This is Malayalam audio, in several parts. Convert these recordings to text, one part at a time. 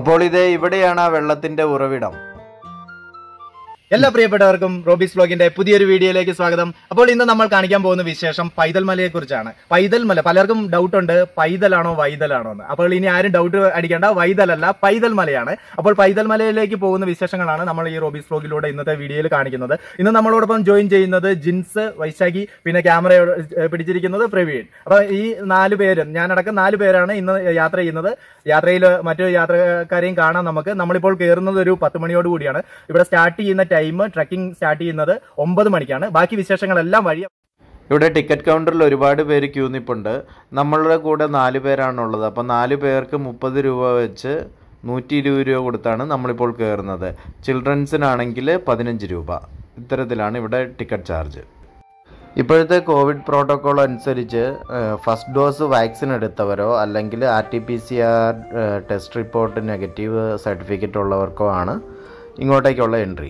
അപ്പോൾ ഇത് ഇവിടെയാണ് ആ വെള്ളത്തിന്റെ ഉറവിടം എല്ലാ പ്രിയപ്പെട്ടവർക്കും റോബീസ് വ്ലോഗിന്റെ പുതിയൊരു വീഡിയോയിലേക്ക് സ്വാഗതം അപ്പോൾ ഇന്ന് നമ്മൾ കാണിക്കാൻ പോകുന്ന വിശേഷം പൈതൽ മലയെ കുറിച്ചാണ് പൈതൽ മല പലർക്കും ഡൗട്ട് ഉണ്ട് പൈതലാണോ വൈതലാണോ എന്ന് അപ്പോൾ ഇനി ആരും ഡൗട്ട് അടിക്കേണ്ട വൈതലല്ല പൈതൽ മലയാണ് അപ്പോൾ പൈതൽ മലയിലേക്ക് പോകുന്ന വിശേഷങ്ങളാണ് നമ്മൾ ഈ റോബീസ് വ്ലോഗിലൂടെ ഇന്നത്തെ വീഡിയോയിൽ കാണിക്കുന്നത് ഇന്ന് നമ്മളോടൊപ്പം ജോയിൻ ചെയ്യുന്നത് ജിൻസ് വൈശാഖി പിന്നെ ക്യാമറ പിടിച്ചിരിക്കുന്നത് പ്രവീൺ അപ്പൊ ഈ നാല് പേരും ഞാനടക്കം നാല് പേരാണ് ഇന്ന് യാത്ര ചെയ്യുന്നത് യാത്രയിൽ മറ്റു യാത്രക്കാരെയും കാണാം നമുക്ക് നമ്മളിപ്പോൾ കയറുന്നത് ഒരു പത്ത് മണിയോട് കൂടിയാണ് ഇവിടെ സ്റ്റാർട്ട് ചെയ്യുന്ന ടൈം ട്രക്കിംഗ് സ്റ്റാർട്ട് ചെയ്യുന്നത് ഒമ്പത് മണിക്കാണ് ബാക്കി വിശേഷങ്ങളെല്ലാം വഴി ഇവിടെ ടിക്കറ്റ് കൗണ്ടറിൽ ഒരുപാട് പേര് ക്യൂ നിപ്പുണ്ട് നമ്മളുടെ കൂടെ നാല് പേരാണുള്ളത് അപ്പം നാല് പേർക്ക് മുപ്പത് രൂപ വെച്ച് നൂറ്റി ഇരുപത് രൂപ കൊടുത്താണ് നമ്മളിപ്പോൾ കയറുന്നത് ചിൽഡ്രൻസിനാണെങ്കിൽ പതിനഞ്ച് രൂപ ഇത്തരത്തിലാണ് ഇവിടെ ടിക്കറ്റ് ചാർജ് ഇപ്പോഴത്തെ കോവിഡ് പ്രോട്ടോക്കോൾ അനുസരിച്ച് ഫസ്റ്റ് ഡോസ് വാക്സിൻ എടുത്തവരോ അല്ലെങ്കിൽ R T P C R test report negative certificate ഉള്ളവർക്കോ ആണ് ഇങ്ങോട്ടേക്കുള്ള എൻട്രി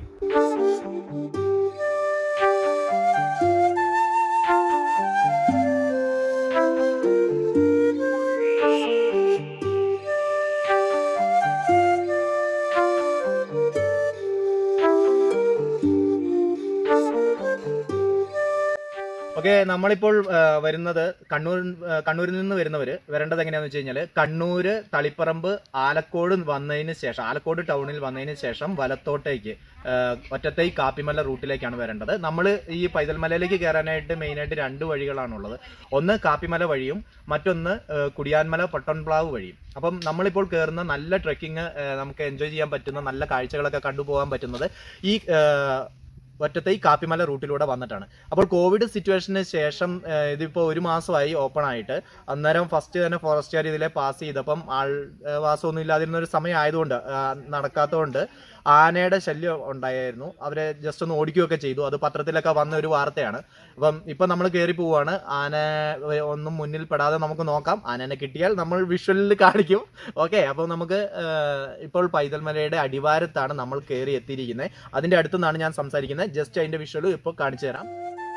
ഓക്കെ നമ്മളിപ്പോൾ ആ, വരുന്നത് കണ്ണൂർ ആ, കണ്ണൂരിൽ നിന്ന് വരുന്നവര് വരേണ്ടത് എങ്ങനെയാന്ന് വെച്ച് കഴിഞ്ഞാൽ കണ്ണൂര് തളിപ്പറമ്പ് ആലക്കോട് വന്നതിന് ശേഷം ആലക്കോട് ടൗണിൽ വന്നതിന് ശേഷം വലത്തോട്ടേക്ക് ആ, ഒറ്റത്തൈ കാപ്പിമല റൂട്ടിലേക്കാണ് വരേണ്ടത് നമ്മൾ ഈ പൈതൽ മലയിലേക്ക് കയറാനായിട്ട് മെയിനായിട്ട് രണ്ട് വഴികളാണുള്ളത് ഒന്ന് കാപ്പിമല വഴിയും മറ്റൊന്ന് ആ, കുടിയാൻമല പൊട്ടൻപ്ലാവ് വഴിയും അപ്പം നമ്മളിപ്പോൾ കയറുന്ന നല്ല ട്രെക്കിങ് നമുക്ക് എൻജോയ് ചെയ്യാൻ പറ്റുന്ന നല്ല കാഴ്ചകളൊക്കെ കണ്ടുപോകാൻ പറ്റുന്നത് ഈ ആ, ഒറ്റത്തെ ഈ കാപ്പിമല റൂട്ടിലൂടെ വന്നിട്ടാണ് അപ്പോൾ കോവിഡ് സിറ്റുവേഷന് ശേഷം ഏഹ്, ഇതിപ്പോ ഒരു മാസമായി ഓപ്പൺ ആയിട്ട് അന്നേരം ഫസ്റ്റ് തന്നെ ഫോറസ്റ്റുകാർ ഇതിലെ പാസ് ചെയ്തപ്പം ആൾ ഏഹ്, വാസമൊന്നും ഇല്ലാതിരുന്ന ഒരു സമയം ആയതുകൊണ്ട് ആഹ്, നടക്കാത്തതുകൊണ്ട് ആനയുടെ ശല്യം ഉണ്ടായിരുന്നു അവരെ ജസ്റ്റ് ഒന്ന് ഓടിക്കുകയൊക്കെ ചെയ്തു അത് പത്രത്തിലൊക്കെ വന്ന ഒരു വാർത്തയാണ് അപ്പം ഇപ്പൊ നമ്മൾ കയറി പോവാണ് ആന ഏഹ്, ഒന്നും മുന്നിൽ പെടാതെ നമുക്ക് നോക്കാം ആനനെ കിട്ടിയാൽ നമ്മൾ വിഷ്വലിൽ കാണിക്കും ഓക്കെ അപ്പോൾ നമുക്ക് ഏഹ്, ഇപ്പോൾ പൈതൽമലയുടെ അടിവാരത്താണ് നമ്മൾ കയറി എത്തിയിരിക്കുന്നത് അതിന്റെ അടുത്തു നിന്നാണ് ഞാൻ സംസാരിക്കുന്നത് ജസ്റ്റ് അതിന്റെ വിഷ്വലും ഇപ്പോൾ കാണിച്ചു തരാം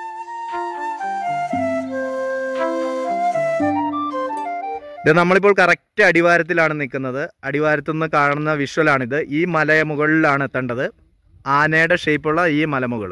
ഇത് നമ്മളിപ്പോൾ കറക്റ്റ് അടിവാരത്തിലാണ് നിൽക്കുന്നത് അടിവാരത്തു നിന്ന് കാണുന്ന വിഷ്വലാണിത് ഈ മല മുകളിലാണ് എത്തേണ്ടത് ആനയുടെ ഷേപ്പുള്ള ഈ മലമുകൾ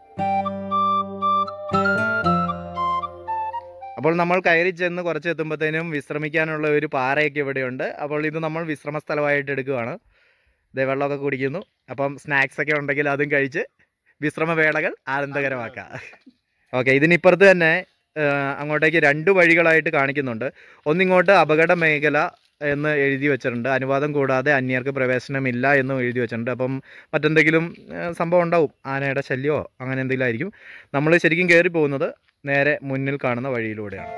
അപ്പോൾ നമ്മൾ കയറി ചെന്ന് കുറച്ച് എത്തുമ്പോഴത്തേനും വിശ്രമിക്കാനുള്ള ഒരു പാറയൊക്കെ ഇവിടെയുണ്ട് അപ്പോൾ ഇത് നമ്മൾ വിശ്രമ സ്ഥലമായിട്ട് എടുക്കുകയാണ് ദേ വെള്ളമൊക്കെ കുടിക്കുന്നു അപ്പം സ്നാക്സ് ഒക്കെ ഉണ്ടെങ്കിൽ അതും കഴിച്ച് വിശ്രമവേളകൾ ആനന്ദകരമാക്കാം ഓക്കെ ഇതിനിപ്പുറത്ത് തന്നെ ആ, അങ്ങോട്ടേക്ക് രണ്ട് വഴികളായിട്ട് കാണിക്കുന്നുണ്ട് ഒന്നിങ്ങോട്ട് അപകട മേഖല എന്ന് എഴുതി വെച്ചിട്ടുണ്ട് അനുവാദം കൂടാതെ അന്യർക്ക് പ്രവേശനമില്ല എന്നും എഴുതി വെച്ചിട്ടുണ്ട് അപ്പം മറ്റെന്തെങ്കിലും ആ, സംഭവം ഉണ്ടാവും ആനയുടെ ശല്യമോ അങ്ങനെ എന്തെങ്കിലും ആയിരിക്കും നമ്മൾ ശരിക്കും കയറി പോകുന്നത് നേരെ മുന്നിൽ കാണുന്ന വഴിയിലൂടെയാണ്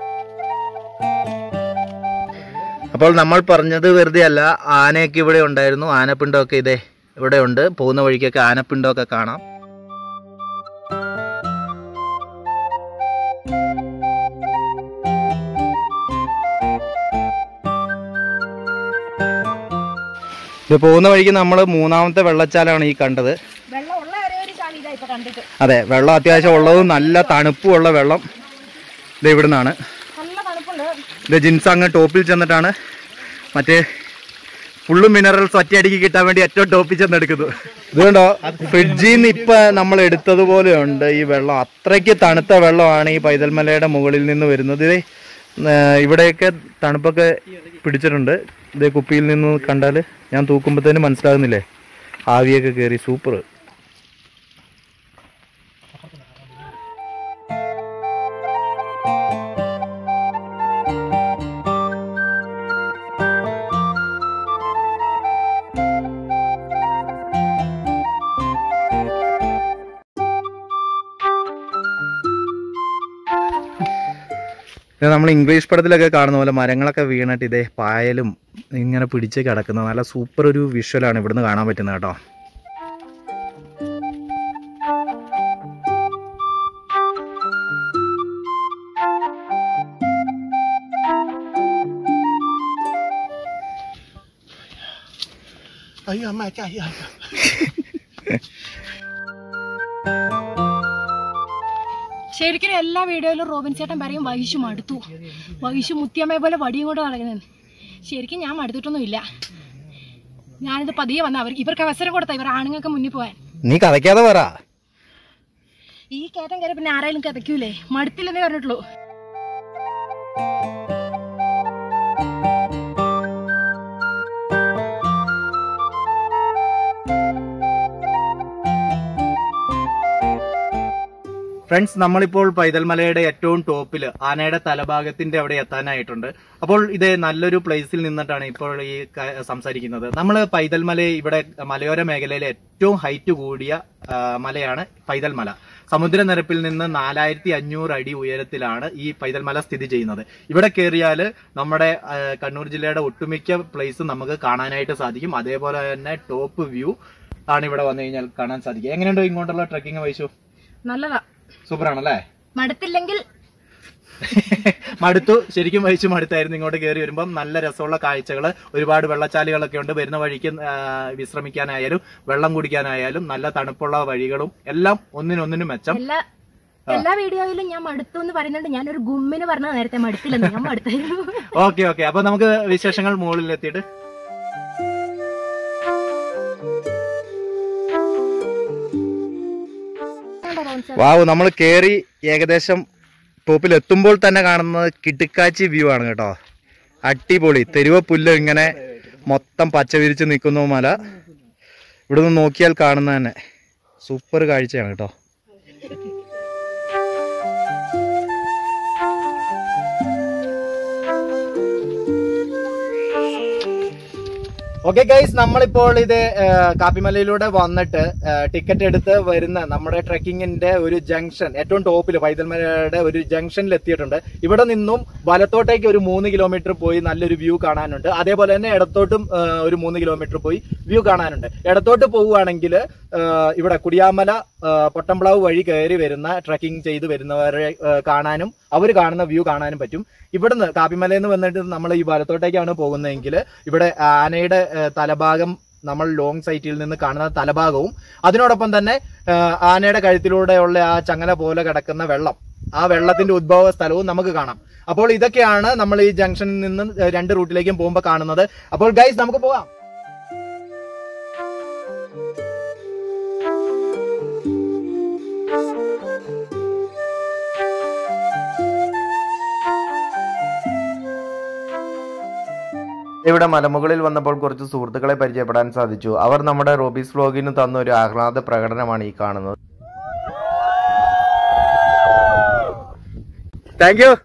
അപ്പോൾ നമ്മൾ പറഞ്ഞത് വെറുതെ അല്ല ആനയൊക്കെ ഇവിടെ ഉണ്ടായിരുന്നു ആനപ്പിണ്ടമൊക്കെ ഇതേ ഇവിടെ ഉണ്ട് പോകുന്ന വഴിക്കൊക്കെ ആനപ്പിണ്ടമൊക്കെ കാണാം ഇത് പോകുന്ന വഴിക്ക് നമ്മൾ മൂന്നാമത്തെ വെള്ളച്ചാലാണ് ഈ കണ്ടത് വെള്ളമുള്ള ഒരേ ഒരു ചാലി ഇതാ ഇപ്പൊ കണ്ടിട്ട് അതെ വെള്ളം അത്യാവശ്യം ഉള്ളതും നല്ല തണുപ്പുമുള്ള വെള്ളം ഇത് ഇവിടുന്നാണ് നല്ല തണുപ്പുണ്ട് ഇത് ജിൻസ് അങ്ങ് ടോപ്പിൽ ചെന്നിട്ടാണ് മറ്റേ ഫുള്ള് മിനറൽസ് ഒറ്റയടിക്ക് കിട്ടാൻ വേണ്ടി ഏറ്റവും ടോപ്പിൽ ചെന്ന് എടുക്കുന്നു ഇതുകൊണ്ടോ ഫ്രിഡ്ജിൽ നിന്ന് ഇപ്പൊ നമ്മൾ എടുത്തതുപോലെ ഉണ്ട് ഈ വെള്ളം അത്രയ്ക്ക് തണുത്ത വെള്ളമാണ് ഈ പൈതൽമലയുടെ മുകളിൽ നിന്ന് വരുന്നത് ഇത് ഇവിടെയൊക്കെ തണുപ്പൊക്കെ പിടിച്ചിട്ടുണ്ട് ഇത് കുപ്പിയിൽ നിന്ന് കണ്ടാൽ ഞാൻ തൂക്കുമ്പോഴത്തേനും മനസ്സിലാകുന്നില്ലേ ആവിയൊക്കെ കയറി സൂപ്പർ ഇത് നമ്മൾ ഇംഗ്ലീഷ് പടത്തിലൊക്കെ കാണുന്ന പോലെ മരങ്ങളൊക്കെ വീണിട്ട് ഇതേ പായലും ഇങ്ങനെ പിടിച്ച് കിടക്കുന്ന നല്ല സൂപ്പർ ഒരു വിഷ്വലാണ് ഇവിടുന്ന് കാണാൻ പറ്റുന്നത് കേട്ടോ അയ്യോ അമ്മ അയ്യോ ശരിക്കും എല്ലാ വീഡിയോയിലും റോബിൻ ചേട്ടൻ പറയും വൈശു മടുത്തു വൈശു മുത്തിയമ്മയെ പോലെ വടിയും കൊണ്ട് നടക്കുന്നത് ശരിക്കും ഞാൻ മടുത്തിട്ടൊന്നും ഇല്ല ഞാനിത് പതിയെ വന്ന അവർക്ക് ഇവർക്ക് അവസരം കൊടുത്ത ഇവർ ആണുങ്ങൾക്ക് മുന്നിൽ പോവാൻ നീ കഥയ്ക്കാതെ പറ ഈ കയറ്റം കയറി പിന്നെ ആരായാലും കഥയ്ക്കൂലേ മടുത്തില്ലെന്നേ പറഞ്ഞിട്ടുള്ളൂ ഫ്രണ്ട്സ് നമ്മളിപ്പോൾ പൈതൽമലയുടെ ഏറ്റവും ടോപ്പിൽ ആനയുടെ തലഭാഗത്തിന്റെ അവിടെ എത്താനായിട്ടുണ്ട് അപ്പോൾ ഇത് നല്ലൊരു പ്ലേസിൽ നിന്നിട്ടാണ് ഇപ്പോൾ ഈ ക- സംസാരിക്കുന്നത് നമ്മൾ പൈതൽമല ഇവിടെ മലയോര മേഖലയിലെ ഏറ്റവും ഹൈറ്റ് കൂടിയ ആ, മലയാണ് പൈതൽമല സമുദ്രനിരപ്പിൽ നിന്ന് നാലായിരത്തി അഞ്ഞൂറ് അടി ഉയരത്തിലാണ് ഈ പൈതൽമല സ്ഥിതി ചെയ്യുന്നത് ഇവിടെ കയറിയാൽ നമ്മുടെ ആ, കണ്ണൂർ ജില്ലയുടെ ഒട്ടുമിക്ക പ്ലേസും നമുക്ക് കാണാനായിട്ട് സാധിക്കും അതേപോലെ തന്നെ ടോപ്പ് വ്യൂ ആണ് ഇവിടെ വന്നു കഴിഞ്ഞാൽ കാണാൻ സാധിക്കും എങ്ങനെയുണ്ടോ ഇങ്ങോട്ടുള്ള ട്രക്കിംഗ് വഹിച്ചു നല്ലതാ സൂപ്പർ ആണല്ലേ മടുത്തില്ലെങ്കിൽ മടുത്തു ശരിക്കും വഹിച്ചു മടുത്തായിരുന്നു ഇങ്ങോട്ട് കയറി വരുമ്പം നല്ല രസമുള്ള കാഴ്ചകൾ ഒരുപാട് വെള്ളച്ചാലുകളൊക്കെ ഉണ്ട് വരുന്ന വഴിക്ക് ആ, വിശ്രമിക്കാനായാലും വെള്ളം കുടിക്കാനായാലും നല്ല തണുപ്പുള്ള വഴികളും എല്ലാം ഒന്നിനൊന്നിനും മെച്ചം എല്ലാ എല്ലാ വീഡിയോയിലും ഞാൻ മടുത്തു എന്ന് പറയുന്നുണ്ട് ഞാനൊരു ഗുമ്മിന് പറഞ്ഞ നേരത്തെ മടുത്തില്ലെന്ന് ഞാൻ മടുത്തായിരുന്നു ഓക്കെ ഓക്കെ അപ്പൊ നമുക്ക് വിശേഷങ്ങൾ മുകളിൽ എത്തിയിട്ട് വാവ് നമ്മൾ കേറി ഏകദേശം ടോപ്പിൽ എത്തുമ്പോൾ തന്നെ കാണുന്നത് കിടുക്കാച്ചി വ്യൂ ആണ് കേട്ടോ അടിപൊളി തെരുവ പുല്ല് ഇങ്ങനെ മൊത്തം പച്ച വിരിച്ച് നിൽക്കുന്നു മല ഇവിടെ നിന്ന് നോക്കിയാൽ കാണുന്ന തന്നെ സൂപ്പർ കാഴ്ചയാണ് കേട്ടോ ഓക്കെ ഗൈസ് നമ്മളിപ്പോൾ ഇത് ആ, കാപ്പിമലയിലൂടെ വന്നിട്ട് ടിക്കറ്റ് എടുത്ത് വരുന്ന നമ്മുടെ ട്രെക്കിങ്ങിന്റെ ഒരു ജംഗ്ഷൻ ഏറ്റവും ടോപ്പിൽ പൈതൽമലയുടെ ഒരു ജംഗ്ഷനിൽ എത്തിയിട്ടുണ്ട് ഇവിടെ നിന്നും വലത്തോട്ടേക്ക് ഒരു മൂന്ന് കിലോമീറ്റർ പോയി നല്ലൊരു വ്യൂ കാണാനുണ്ട് അതേപോലെ തന്നെ ഇടത്തോട്ടും ആ, ഒരു മൂന്ന് കിലോമീറ്റർ പോയി വ്യൂ കാണാനുണ്ട് ഇടത്തോട്ട് പോവുകയാണെങ്കിൽ ഇവിടെ കുടിയാമല ആ, പൊട്ടംപ്ലാവ് വഴി കയറി വരുന്ന ട്രെക്കിംഗ് ചെയ്ത് വരുന്നവരെ ആ, കാണാനും അവർ കാണുന്ന വ്യൂ കാണാനും പറ്റും ഇവിടുന്ന് കാപ്പിമലയിൽ നിന്ന് വന്നിട്ട് നമ്മൾ ഈ വലത്തോട്ടേക്കാണ് പോകുന്നതെങ്കിൽ ഇവിടെ ആനയുടെ ആ, തലഭാഗം നമ്മൾ ലോങ് സൈറ്റിൽ നിന്ന് കാണുന്ന തലഭാഗവും അതിനോടൊപ്പം തന്നെ ആ, ആനയുടെ കഴുത്തിലൂടെയുള്ള ആ ചങ്ങല പോലെ കിടക്കുന്ന വെള്ളം ആ വെള്ളത്തിന്റെ ഉദ്ഭവ സ്ഥലവും നമുക്ക് കാണാം അപ്പോൾ ഇതൊക്കെയാണ് നമ്മൾ ഈ ജംഗ്ഷനിൽ നിന്ന് രണ്ട് റൂട്ടിലേക്കും പോകുമ്പോൾ കാണുന്നത് അപ്പോൾ ഗൈസ് നമുക്ക് പോകാം ഇവിടെ മലമുകളിൽ വന്നപ്പോൾ കുറച്ച് സുഹൃത്തുക്കളെ പരിചയപ്പെടാൻ സാധിച്ചു അവർ നമ്മുടെ റോബീസ് വ്ലോഗിന് തന്ന ഒരു ആഹ്ലാദ പ്രകടനമാണ് ഈ കാണുന്നത് താങ്ക് യു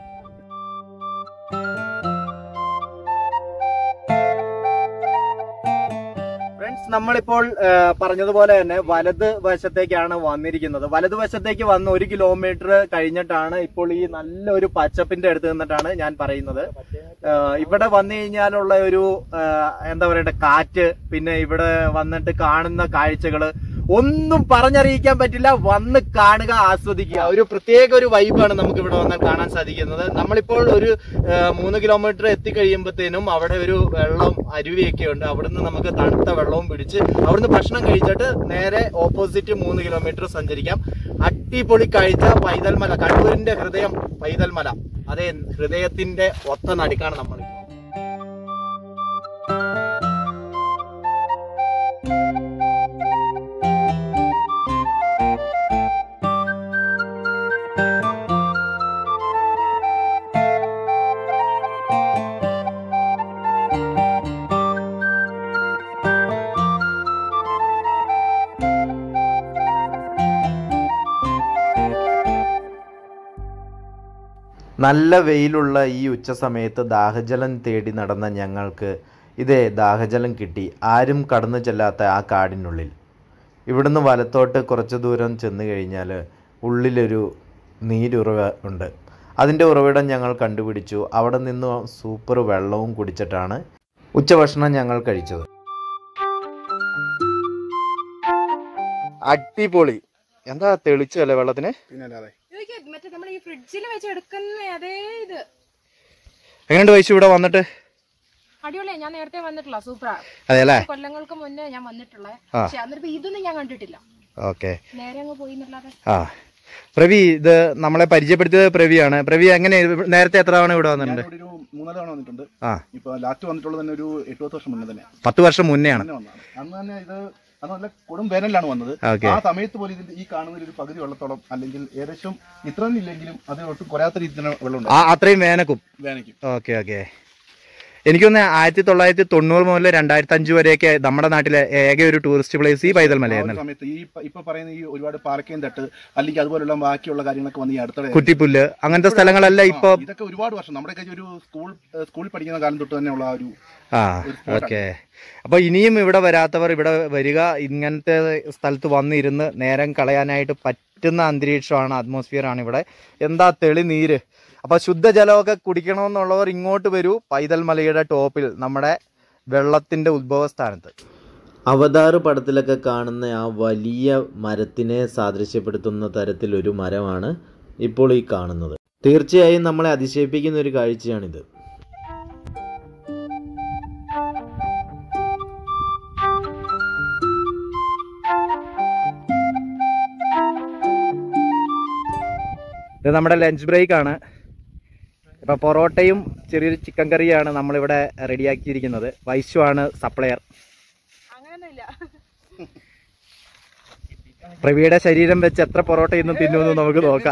ഫ്രണ്ട്സ് നമ്മളിപ്പോൾ ആ, പറഞ്ഞതുപോലെ തന്നെ വലത് വശത്തേക്കാണ് വന്നിരിക്കുന്നത് വലത് വശത്തേക്ക് വന്ന് ഒരു കിലോമീറ്റർ കഴിഞ്ഞിട്ടാണ് ഇപ്പോൾ ഈ നല്ലൊരു പച്ചപ്പിന്റെ അടുത്ത് നിന്നിട്ടാണ് ഞാൻ പറയുന്നത് ആ, ഇവിടെ വന്നു കഴിഞ്ഞാലുള്ള ഒരു ആ, എന്താ പറയണ്ട കാറ്റ് പിന്നെ ഇവിടെ വന്നിട്ട് കാണുന്ന കാഴ്ചകള് ഒന്നും പറഞ്ഞറിയിക്കാൻ പറ്റില്ല വന്ന് കാണുക ആസ്വദിക്കുക ഒരു പ്രത്യേക ഒരു വൈബാണ് നമുക്ക് ഇവിടെ വന്നാൽ കാണാൻ സാധിക്കുന്നത് നമ്മളിപ്പോൾ ഒരു ആ, മൂന്ന് കിലോമീറ്റർ എത്തിക്കഴിയുമ്പോഴത്തേനും അവിടെ ഒരു വെള്ളം അരുവിയൊക്കെ ഉണ്ട് അവിടുന്ന് നമുക്ക് തണുത്ത വെള്ളവും പിടിച്ച് അവിടുന്ന് ഭക്ഷണം കഴിച്ചിട്ട് നേരെ ഓപ്പോസിറ്റ് മൂന്ന് കിലോമീറ്റർ സഞ്ചരിക്കാം അടിപൊളി കാഴ്ച പൈതൽമല കണ്ണൂരിന്റെ ഹൃദയം പൈതൽമല അതെ ഹൃദയത്തിന്റെ ഒത്ത നടുക്കാണ് നമ്മൾ നല്ല വെയിലുള്ള ഈ ഉച്ച സമയത്ത് ദാഹജലം തേടി നടന്ന ഞങ്ങൾക്ക് ഇതേ ദാഹജലം കിട്ടി ആരും കടന്നു ചെല്ലാത്ത ആ കാടിനുള്ളിൽ ഇവിടുന്ന് വലത്തോട്ട് കുറച്ച് ദൂരം ചെന്ന് കഴിഞ്ഞാൽ ഉള്ളിലൊരു നീരുറവ ഉണ്ട് അതിൻ്റെ ഉറവിടം ഞങ്ങൾ കണ്ടുപിടിച്ചു അവിടെ നിന്ന് സൂപ്പർ വെള്ളവും കുടിച്ചിട്ടാണ് ഉച്ചഭക്ഷണം ഞങ്ങൾ കഴിച്ചത് അടിപൊളി എന്താ തെളിച്ചല്ലേ വെള്ളത്തിന് മറ്റേ നമ്മൾ ഈ ഫ്രിഡ്ജിൽ വെച്ച് എടുക്കുന്ന അതേ ഇത് എങ്ങനെയുണ്ട് വൈശു ഇവിടെ വന്നിട്ട് അടിപൊളിയാ ഞാൻ നേരത്തെ വന്നിട്ടില്ല സൂപ്പറാ അതെ അല്ലേ കൊല്ലങ്ങൾക്ക് മുന്നേ ഞാൻ വന്നിട്ടുള്ള ആ. പക്ഷെ അന്നിപ്പോ ഇതൊന്നും ഞാൻ കണ്ടിട്ടില്ല ഓക്കെ നേരെ അങ്ങ് പോയി എന്നല്ലാതെ ആ പ്രവി ഇത് നമ്മളെ പരിചയപ്പെടുത്തിയത് പ്രവിയാണ് പ്രവി എങ്ങനെ നേരത്തെ എത്ര തവണ ഇവിടെ വന്നിട്ടുണ്ട് ഒരു മൂന്നാല് തവണ വന്നിട്ടുണ്ട് ആ ഇപ്പൊ ലാസ്റ്റ് വന്നിട്ടുള്ളത് തന്നെ ഒരു എട്ട് പത്ത് വർഷം മുന്നേ തന്നെ പത്ത് വർഷം മുന്നെയാണ് മുന്നേ വന്നതാണ് അന്ന് തന്നെ ഇത് അന്ന് നല്ല കൊടും വേനലാണ് വന്നത് ഓക്കെ ആ സമയത്ത് പോലും ഇതിന്റെ ഈ കാണുന്ന ഒരു പകുതി വെള്ളത്തോളം അല്ലെങ്കിൽ ഏകദേശം ഇത്ര ഇല്ലെങ്കിലും അത് ഒട്ടും കുറയാത്ത രീതിയിൽ തന്നെ വെള്ളമുണ്ട് ആ അത്രയും വേനക്കും വേനയ്ക്ക് ഓക്കെ ഓക്കെ എനിക്കൊന്ന് ആയിരത്തി തൊള്ളായിരത്തി തൊണ്ണൂറ് മുതൽ രണ്ടായിരത്തി അഞ്ച് വരെയൊക്കെ നമ്മുടെ നാട്ടിലെ ഏക ഒരു ടൂറിസ്റ്റ് പ്ലേസ് ഈ പൈതൽ ആ ഒരു മലയായിരുന്നു സമയത്ത് ഈ പ- ഇപ്പൊ പറയുന്ന ഈ ഒരുപാട് പാലക്കയം തട്ട് അല്ലെങ്കിൽ അതുപോലുള്ള ബാക്കിയുള്ള കാര്യങ്ങളൊക്കെ വന്ന് ഈ അടുത്തിടെ കുറ്റിപ്പുല്ല് അങ്ങനത്തെ സ്ഥലങ്ങളെല്ലാം ആ, ഇപ്പൊ ഇതൊക്കെ ഒരുപാട് വർഷം നമ്മുടെ ഒരു സ്കൂൾ ഏഹ് സ്കൂളിൽ പഠിക്കുന്ന കാലം തൊട്ട് തന്നെയുള്ള ആ ഒരു ആ ഓക്കെ അപ്പൊ ഇനിയും ഇവിടെ വരാത്തവർ ഇവിടെ വരിക ഇങ്ങനത്തെ സ്ഥലത്ത് വന്നിരുന്ന് നേരം കളയാനായിട്ട് പറ്റുന്ന അന്തരീക്ഷമാണ് അറ്റ്മോസ്ഫിയർ ആണ് ഇവിടെ എന്താ തെളി നീര് അപ്പൊ ശുദ്ധജലമൊക്കെ കുടിക്കണമെന്നുള്ളവർ ഇങ്ങോട്ട് വരൂ പൈതൽ മലയുടെ ടോപ്പിൽ നമ്മുടെ വെള്ളത്തിന്റെ ഉത്ഭവസ്ഥാനത്ത് അവതാർ പടത്തിലൊക്കെ കാണുന്ന ആ വലിയ മരത്തിനെ സാദൃശ്യപ്പെടുത്തുന്ന തരത്തിലൊരു മരമാണ് ഇപ്പോൾ ഈ കാണുന്നത് തീർച്ചയായും നമ്മളെ അതിശയിപ്പിക്കുന്ന ഒരു കാഴ്ചയാണിത് ഇത് നമ്മുടെ ലഞ്ച് ബ്രേക്ക് ആണ് ഇപ്പൊ പൊറോട്ടയും ചെറിയൊരു ചിക്കൻ കറിയാണ് നമ്മളിവിടെ റെഡിയാക്കിയിരിക്കുന്നത് വൈശു ആണ് സപ്ലയർ പ്രവിയുടെ ശരീരം വെച്ച് എത്ര പൊറോട്ട ഇന്നും തിന്നുമെന്ന് നമുക്ക് നോക്കാം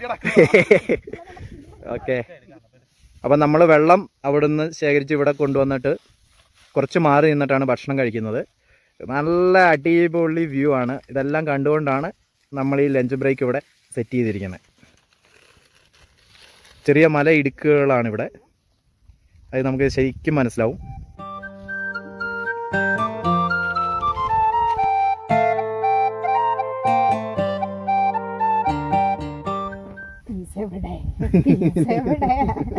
ഓക്കെ അപ്പം നമ്മൾ വെള്ളം അവിടുന്ന് ശേഖരിച്ച് ഇവിടെ കൊണ്ടുവന്നിട്ട് കുറച്ച് മാറി നിന്നിട്ടാണ് ഭക്ഷണം കഴിക്കുന്നത് നല്ല അടിപൊളി വ്യൂ ആണ് ഇതെല്ലാം കണ്ടുകൊണ്ടാണ് നമ്മൾ ഈ ലഞ്ച് ബ്രേക്ക് ഇവിടെ സെറ്റ് ചെയ്തിരിക്കുന്നത് ചെറിയ മല ഇടുക്കുകളാണ് ഇവിടെ അത് നമുക്ക് ശരിക്കും മനസ്സിലാവും എവിടെ എവിടെ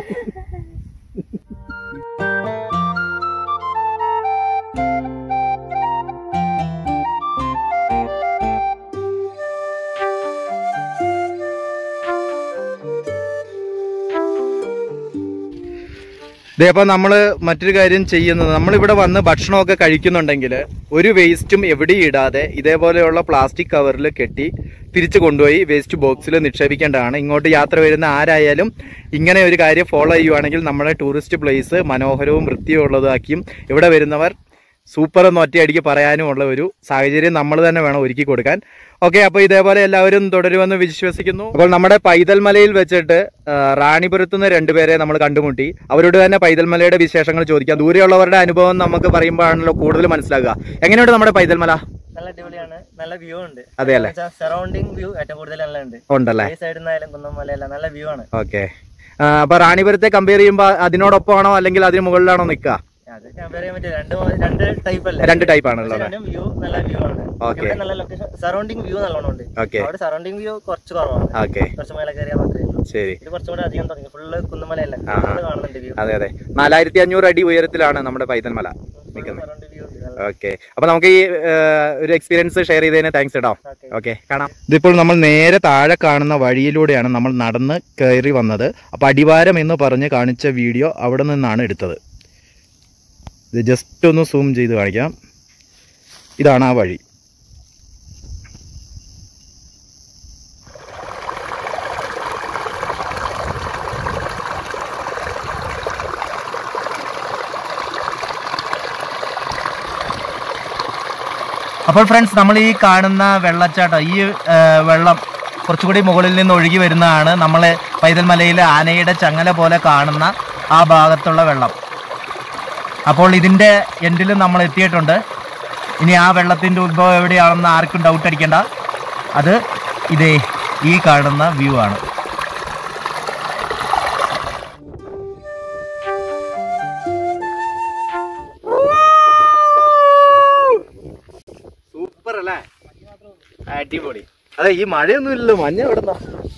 ഇതേ അപ്പോൾ നമ്മൾ മറ്റൊരു കാര്യം ചെയ്യുന്നത് നമ്മളിവിടെ വന്ന് ഭക്ഷണമൊക്കെ കഴിക്കുന്നുണ്ടെങ്കിൽ ഒരു വേസ്റ്റും എവിടെയും ഇടാതെ ഇതേപോലെയുള്ള പ്ലാസ്റ്റിക് കവറിൽ കെട്ടി തിരിച്ചു കൊണ്ടുപോയി വേസ്റ്റ് ബോക്സിൽ നിക്ഷേപിക്കേണ്ടതാണ് ഇങ്ങോട്ട് യാത്ര വരുന്ന ആരായാലും ഇങ്ങനെ ഒരു കാര്യം ഫോളോ ചെയ്യുവാണെങ്കിൽ നമ്മുടെ ടൂറിസ്റ്റ് പ്ലേസ് മനോഹരവും വൃത്തിയുള്ളതാക്കിയും ഇവിടെ വരുന്നവർ സൂപ്പർ എന്ന് ഒറ്റയടിക്ക് പറയാനുമുള്ള ഒരു സാഹചര്യം നമ്മൾ തന്നെ വേണം ഒരുക്കി കൊടുക്കാൻ ഓക്കെ അപ്പോൾ ഇതേപോലെ എല്ലാവരും തുടരുമെന്ന് വിശ്വസിക്കുന്നു അപ്പോൾ നമ്മുടെ പൈതൽ മലയിൽ വെച്ചിട്ട് ആ, റാണിപുരത്ത് നിന്ന് രണ്ടുപേരെ നമ്മൾ കണ്ടുമുട്ടി അവരോട് തന്നെ പൈതൽ മലയുടെ വിശേഷങ്ങൾ ചോദിക്കാം ദൂരെയുള്ളവരുടെ അനുഭവം നമുക്ക് പറയുമ്പോഴാണല്ലോ കൂടുതൽ മനസ്സിലാകുക എങ്ങനെയുണ്ട് നമ്മുടെ പൈതൽ മല നല്ല അടിപൊളിയാണ് നല്ല വ്യൂ ഉണ്ട് അതെ അല്ലേ സറൗണ്ടിങ് വ്യൂ ഏറ്റവും കൂടുതൽ നല്ല ഉണ്ട് ഉണ്ടല്ലേ ഈ സൈഡിൽ നിന്നായാലും കുന്നം മലയല്ല നല്ല വ്യൂ ആണ് ഓക്കെ അപ്പൊ റാണിപുരത്തെ കമ്പയർ ചെയ്യുമ്പോൾ അതിനോടൊപ്പമാണോ അല്ലെങ്കിൽ അതിന് മുകളിലാണോ നിൽക്കുക അത് കമ്പയർ ചെയ്യാൻ പറ്റില്ല രണ്ട് മോ- രണ്ട് ടൈപ്പ് അല്ലേ രണ്ട് ടൈപ്പ് ആണല്ലോ അല്ലേ രണ്ടും വ്യൂ നല്ല വ്യൂ ആണ് Okay. ഇവിടെ നല്ല ലൊക്കേഷൻ സറൗണ്ടിങ് വ്യൂ നല്ലോണം ഉണ്ട് ഓക്കെ അവിടെ സറൗണ്ടിങ് വ്യൂ കുറച്ച് കുറവാണ് ഓക്കെ കുറച്ച് മേലെ കയറിയാൽ മാത്രമേ ഉള്ളൂ ശരി ഇത് കുറച്ചുകൂടെ അധികം തുടങ്ങി ഫുള്ള് കുന്നുമലയല്ല ആ, ആ. ഫുള്ള് കാണുന്നുണ്ട് വ്യൂ അതെ അതെ നാലായിരത്തി അഞ്ഞൂറ് അടി ഉയരത്തിലാണ് നമ്മുടെ പൈതൽ മല നിൽക്കുന്നത് സറൗണ്ട് വ്യൂ ഓക്കെ അപ്പൊ നമുക്ക് ഈ ഏഹ്, ഒരു എക്സ്പീരിയൻസ് ഷെയർ ചെയ്തതിന് താങ്ക്സ് ഇടാം ഓക്കെ ഓക്കെ കാണാം ഇതിപ്പോൾ നമ്മൾ നേരെ താഴെ കാണുന്ന വഴിയിലൂടെയാണ് നമ്മൾ നടന്ന് കയറി വന്നത് അപ്പോൾ അടിവാരം എന്ന് പറഞ്ഞ് കാണിച്ച വീഡിയോ അവിടെ നിന്നാണ് എടുത്തത് ഇത് ജസ്റ്റ് ഒന്ന് സൂം ചെയ്ത് കാണിക്കാം ഇതാണ് ആ വഴി അപ്പോൾ ഫ്രണ്ട്സ് നമ്മൾ ഈ കാണുന്ന വെള്ളച്ചാട്ടം ഈ ആ, വെള്ളം കുറച്ചുകൂടി മുകളിൽ നിന്ന് ഒഴുകി വരുന്നതാണ് നമ്മൾ പൈതൽ മലയിൽ ആനയുടെ ചങ്ങല പോലെ കാണുന്ന ആ ഭാഗത്തുള്ള വെള്ളം അപ്പോൾ ഇതിൻ്റെ എൻഡിൽ നമ്മൾ എത്തിയിട്ടുണ്ട് ഇനി ആ വെള്ളത്തിൻ്റെ ഉത്ഭവം എവിടെയാണെന്ന് ആർക്കും ഡൗട്ട് അടിക്കേണ്ട അത് ഇതേ ഈ കാണുന്ന വ്യൂ ആണ് സൂപ്പർ അല്ലേ അടിപൊളി അതെ ഈ മഴയൊന്നും ഇല്ലല്ലോ മഞ്ഞ എവിടുന്ന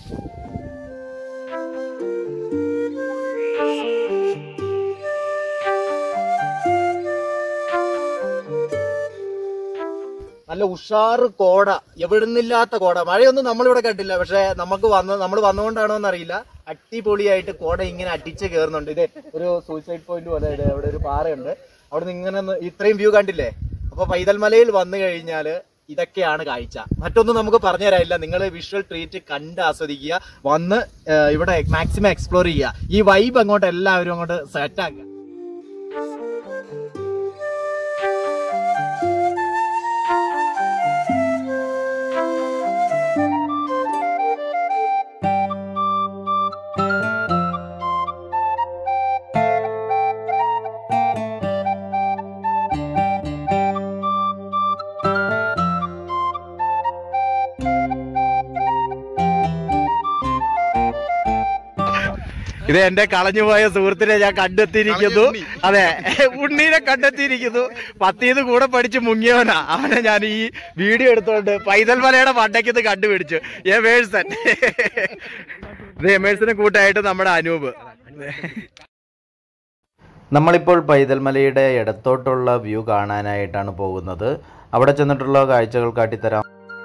നല്ല ഉഷാറ് കോട എവിടുന്നില്ലാത്ത കോട മഴയൊന്നും നമ്മളിവിടെ കണ്ടില്ല പക്ഷെ നമുക്ക് വന്ന് നമ്മൾ വന്നുകൊണ്ടാണോ എന്നറിയില്ല അടിപൊളിയായിട്ട് കോട ഇങ്ങനെ അടിച്ച് കയറുന്നുണ്ട് ഇത് ഒരു സൂയിസൈഡ് പോയിന്റ് പോലെ ഇത് അവിടെ ഒരു പാറയുണ്ട് അവിടെ നിന്ന് ഇങ്ങനെ ഒന്ന് ഇത്രയും വ്യൂ കണ്ടില്ലേ അപ്പൊ പൈതൽ മലയിൽ വന്നു കഴിഞ്ഞാല് ഇതൊക്കെയാണ് കാഴ്ച മറ്റൊന്നും നമുക്ക് പറഞ്ഞു തരാനില്ല നിങ്ങൾ വിഷ്വൽ ട്രീറ്റ് കണ്ട് ആസ്വദിക്കുക വന്ന് ഏഹ്, ഇവിടെ മാക്സിമം എക്സ്പ്ലോർ ചെയ്യുക ഈ വൈബ് അങ്ങോട്ട് എല്ലാവരും അങ്ങോട്ട് സെറ്റ് ആക്കുക ഇത് എന്റെ കളഞ്ഞുപോയ സുഹൃത്തിനെ ഞാൻ കണ്ടെത്തിയിരിക്കുന്നു അതെ ഉണ്ണീനെ കണ്ടെത്തിയിരിക്കുന്നു പത്തിന്ന് കൂടെ പഠിച്ച് മുങ്ങിയവനാ അവനെ ഞാൻ ഈ വീഡിയോ എടുത്തോണ്ട് പൈതൽ മലയുടെ പണ്ടയ്ക്ക് കണ്ടുപിടിച്ചു എമേഴ്സൺ ഇത് എമേഴ്സനെ കൂട്ടായിട്ട് നമ്മുടെ അനൂപ് നമ്മളിപ്പോൾ പൈതൽമലയുടെ ഇടത്തോട്ടുള്ള വ്യൂ കാണാനായിട്ടാണ് പോകുന്നത് അവിടെ ചെന്നിട്ടുള്ള കാഴ്ചകൾ കാട്ടിത്തരാം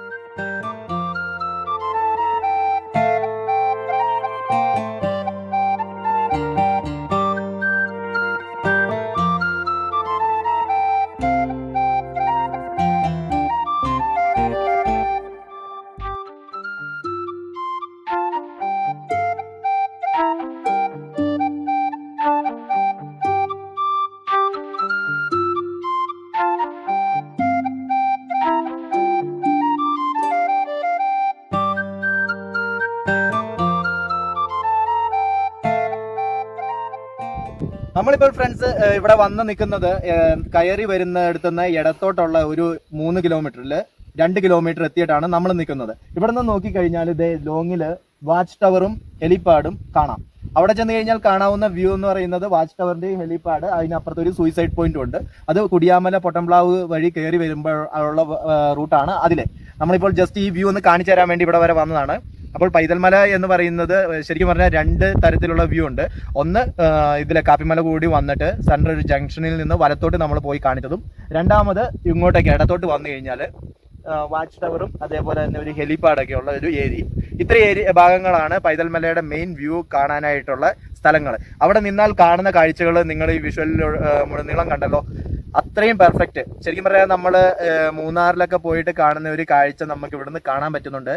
നമ്മളിപ്പോൾ ഫ്രണ്ട്സ് ഇവിടെ വന്ന് നിൽക്കുന്നത് ഏഹ്, കയറി വരുന്നിടത്തുനിന്ന് ഇടത്തോട്ടുള്ള ഒരു മൂന്ന് കിലോമീറ്ററിൽ രണ്ട് കിലോമീറ്റർ എത്തിയിട്ടാണ് നമ്മൾ നിൽക്കുന്നത് ഇവിടെ നിന്ന് നോക്കിക്കഴിഞ്ഞാൽ ഇതേ ലോങ്ങില് വാച്ച് ടവറും ഹെലിപ്പാഡും കാണാം അവിടെ ചെന്ന് കഴിഞ്ഞാൽ കാണാവുന്ന വ്യൂ എന്ന് പറയുന്നത് വാച്ച് ടവറിന്റെയും ഹെലിപ്പാഡ് അതിനപ്പുറത്ത് ഒരു സൂയിസൈഡ് പോയിന്റും ഉണ്ട് അത് കുടിയാമല പൊട്ടംപ്ലാവ് വഴി കയറി വരുമ്പോൾ ഉള്ള റൂട്ടാണ് അതിലെ നമ്മളിപ്പോൾ ജസ്റ്റ് ഈ വ്യൂ ഒന്ന് കാണിച്ചു തരാൻ വേണ്ടി ഇവിടെ വരെ വന്നതാണ് അപ്പോൾ പൈതൽമല എന്ന് പറയുന്നത് ശരിക്കും പറഞ്ഞാൽ രണ്ട് തരത്തിലുള്ള വ്യൂ ഉണ്ട് ഒന്ന് ആ, ഇതിലെ കാപ്പിമല കൂടി വന്നിട്ട് സെൻട്രൽ ജംഗ്ഷനിൽ നിന്ന് വലത്തോട്ട് നമ്മൾ പോയി കാണിച്ചതും രണ്ടാമത് ഇങ്ങോട്ടേക്ക് ഇടത്തോട്ട് വന്നു കഴിഞ്ഞാൽ വാച്ച് ടവറും അതേപോലെ തന്നെ ഒരു ഹെലിപ്പാഡൊക്കെ ഉള്ള ഒരു ഏരിയ ഇത്ര ഏരിയ ഭാഗങ്ങളാണ് പൈതൽമലയുടെ മെയിൻ വ്യൂ കാണാനായിട്ടുള്ള സ്ഥലങ്ങൾ അവിടെ നിന്നാൽ കാണുന്ന കാഴ്ചകൾ നിങ്ങൾ ഈ വിഷ്വലിൽ മുഴുനീളം കണ്ടല്ലോ അത്രയും പെർഫെക്റ്റ് ശരിക്കും പറയാൻ നമ്മൾ മൂന്നാറിലൊക്കെ പോയിട്ട് കാണുന്ന ഒരു കാഴ്ച നമുക്ക് ഇവിടുന്ന് കാണാൻ പറ്റുന്നുണ്ട്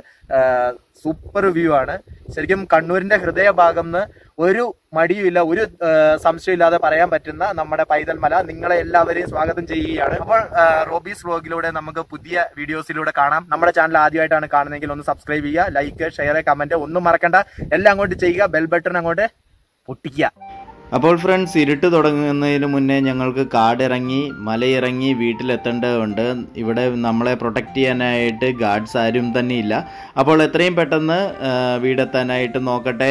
സൂപ്പർ വ്യൂ ആണ് ശരിക്കും കണ്ണൂരിന്റെ ഹൃദയഭാഗം നിന്ന് ഒരു മടിയുമില്ല ഒരു ആ, സംശയമില്ലാതെ പറയാൻ പറ്റുന്ന നമ്മുടെ പൈതൽ മല നിങ്ങളെ എല്ലാവരെയും സ്വാഗതം ചെയ്യുകയാണ് അപ്പോൾ ആ, റോബീസ് വ്ലോഗിലൂടെ നമുക്ക് പുതിയ വീഡിയോസിലൂടെ കാണാം നമ്മുടെ ചാനൽ ആദ്യമായിട്ടാണ് കാണുന്നതെങ്കിൽ ഒന്ന് സബ്സ്ക്രൈബ് ചെയ്യുക ലൈക്ക് ഷെയർ കമന്റ് ഒന്നും മറക്കണ്ട എല്ലാം അങ്ങോട്ട് ചെയ്യുക ബെൽ ബട്ടൺ അങ്ങോട്ട് പൊട്ടിക്കുക അപ്പോൾ ഫ്രണ്ട്സ് ഇരുട്ട് തുടങ്ങുന്നതിന് മുന്നേ ഞങ്ങൾക്ക് കാടിറങ്ങി മലയിറങ്ങി വീട്ടിലെത്തേണ്ടതുണ്ട് ഇവിടെ നമ്മളെ പ്രൊട്ടക്റ്റ് ചെയ്യാനായിട്ട് ഗാർഡ്സ് ആരും തന്നെ ഇല്ല അപ്പോൾ എത്രയും പെട്ടെന്ന് ആ, വീടെത്താനായിട്ട് നോക്കട്ടെ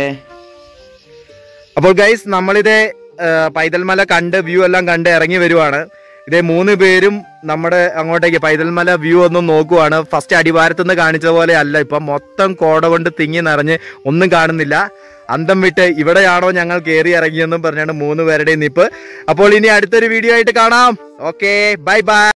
അപ്പോൾ ഗൈസ് നമ്മളിതേ ആ, പൈതൽമല കണ്ട് വ്യൂ എല്ലാം കണ്ട് ഇറങ്ങി വരുവാണ് ഇതേ മൂന്ന് പേരും നമ്മുടെ അങ്ങോട്ടേക്ക് പൈതൽമല വ്യൂ ഒന്നും നോക്കുവാണ് ഫസ്റ്റ് അടിവാരത്തുനിന്ന് കാണിച്ച പോലെ അല്ല ഇപ്പൊ മൊത്തം കോട കൊണ്ട് തിങ്ങി നിറഞ്ഞ് ഒന്നും കാണുന്നില്ല അന്തം വിട്ട് ഇവിടെയാണോ ഞങ്ങൾ കയറി ഇറങ്ങിയെന്നും പറഞ്ഞാണ് മൂന്ന് പേരുടെയും നിപ്പ് അപ്പോൾ ഇനി അടുത്തൊരു വീഡിയോ ആയിട്ട് കാണാം ഓക്കെ ബൈ ബൈ